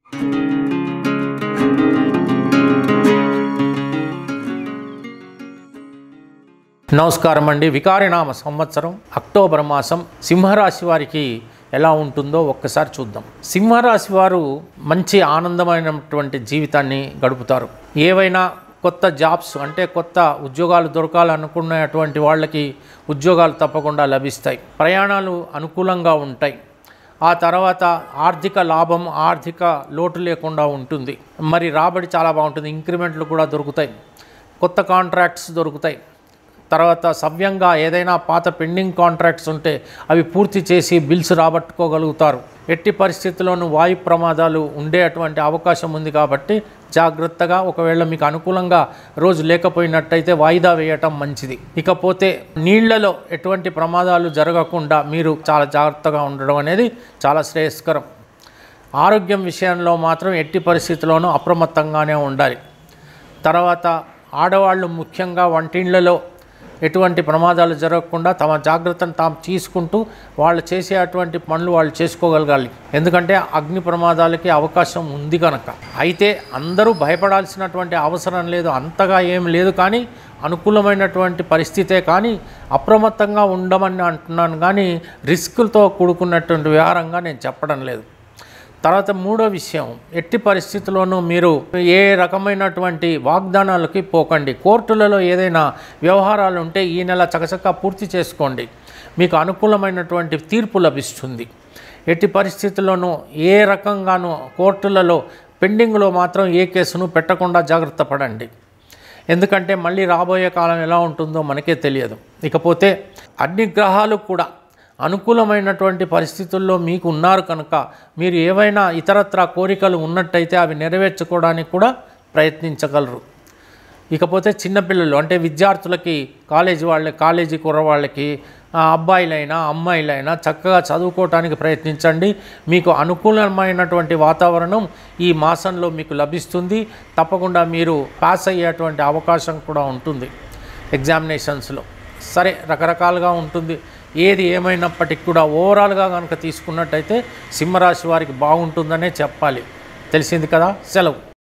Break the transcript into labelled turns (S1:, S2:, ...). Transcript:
S1: నమస్కారం అండి వికారినామ సంవత్సరం అక్టోబర్ మాసం సింహరాశి వారికి ఎలా ఉంటుందో ఒక్కసారి చూద్దాం సింహరాశి వారు మంచి ఆనందమైనటువంటి జీవితాన్ని గడుపుతారు ఏవైనా కొత్త జాబ్స్ అంటే కొత్త ఉద్యోగాలు దొరకాలనుకున్నటువంటి వాళ్ళకి ఉద్యోగాలు తప్పకుండా లభిస్తాయి ప్రయాణాలు అనుకూలంగా ఉంటాయి ఆ తర్వాత ఆర్థిక లాభం ఆర్థిక లోటు లేకుండా ఉంటుంది మరి రాబడి చాలా బాగుంటుంది ఇంక్రిమెంట్లు కూడా దొరుకుతాయి కొత్త కాంట్రాక్ట్స్ దొరుకుతాయి తర్వాత సవ్యంగా ఏదైనా పాత పెండింగ్ కాంట్రాక్ట్స్ ఉంటే అవి పూర్తి చేసి బిల్స్ రాబట్టుకోగలుగుతారు ఎట్టి పరిస్థితుల్లోనూ వాయు ప్రమాదాలు ఉండేటువంటి అవకాశం ఉంది కాబట్టి జాగ్రత్తగా ఒకవేళ మీకు అనుకూలంగా రోజు లేకపోయినట్టయితే వాయిదా వేయటం మంచిది ఇకపోతే నీళ్లలో ఎటువంటి ప్రమాదాలు జరగకుండా మీరు చాలా జాగ్రత్తగా ఉండడం అనేది చాలా శ్రేయస్కరం ఆరోగ్యం విషయంలో మాత్రం ఎట్టి పరిస్థితుల్లోనూ అప్రమత్తంగానే ఉండాలి తర్వాత ఆడవాళ్ళు ముఖ్యంగా వంటిండ్లలో ఎటువంటి ప్రమాదాలు జరగకుండా తమ జాగ్రత్తను తాము తీసుకుంటూ వాళ్ళు చేసే అటువంటి పనులు వాళ్ళు చేసుకోగలగాలి ఎందుకంటే అగ్ని ప్రమాదాలకి అవకాశం ఉంది కనుక అయితే అందరూ భయపడాల్సినటువంటి అవసరం లేదు అంతగా ఏం లేదు కానీ అనుకూలమైనటువంటి పరిస్థితే కానీ అప్రమత్తంగా ఉండమని అంటున్నాను కానీ రిస్కులతో కూడుకున్నటువంటి వ్యవహారంగా నేను చెప్పడం లేదు తర్వాత మూడో విషయం ఎట్టి పరిస్థితుల్లోనూ మీరు ఏ రకమైనటువంటి వాగ్దానాలకి పోకండి కోర్టులలో ఏదైనా వ్యవహారాలు ఉంటే ఈ నెల చకచకా పూర్తి చేసుకోండి మీకు అనుకూలమైనటువంటి తీర్పు లభిస్తుంది ఎట్టి పరిస్థితుల్లోనూ ఏ రకంగానూ కోర్టులలో పెండింగ్లో మాత్రం ఏ కేసును పెట్టకుండా జాగ్రత్త పడండి ఎందుకంటే మళ్ళీ రాబోయే కాలం ఎలా ఉంటుందో మనకే తెలియదు ఇకపోతే అన్ని గ్రహాలు కూడా అనుకూలమైనటువంటి పరిస్థితుల్లో మీకు ఉన్నారు కనుక మీరు ఏవైనా ఇతరత్ర కోరికలు ఉన్నట్టయితే అవి నెరవేర్చుకోవడానికి కూడా ప్రయత్నించగలరు ఇకపోతే చిన్నపిల్లలు అంటే విద్యార్థులకి కాలేజీ వాళ్ళ కాలేజీ కుర్రవాళ్ళకి ఆ, అబ్బాయిలైనా అమ్మాయిలైనా చక్కగా చదువుకోవటానికి ప్రయత్నించండి మీకు అనుకూలమైనటువంటి వాతావరణం ఈ మాసంలో మీకు లభిస్తుంది తప్పకుండా మీరు పాస్ అయ్యేటువంటి అవకాశం కూడా ఉంటుంది ఎగ్జామినేషన్స్లో సరే రకరకాలుగా ఉంటుంది ఏది ఏమైనప్పటికీ కూడా ఓవరాల్గా కనుక తీసుకున్నట్టయితే సింహరాశి వారికి బాగుంటుందనే చెప్పాలి తెలిసింది కదా సెలవు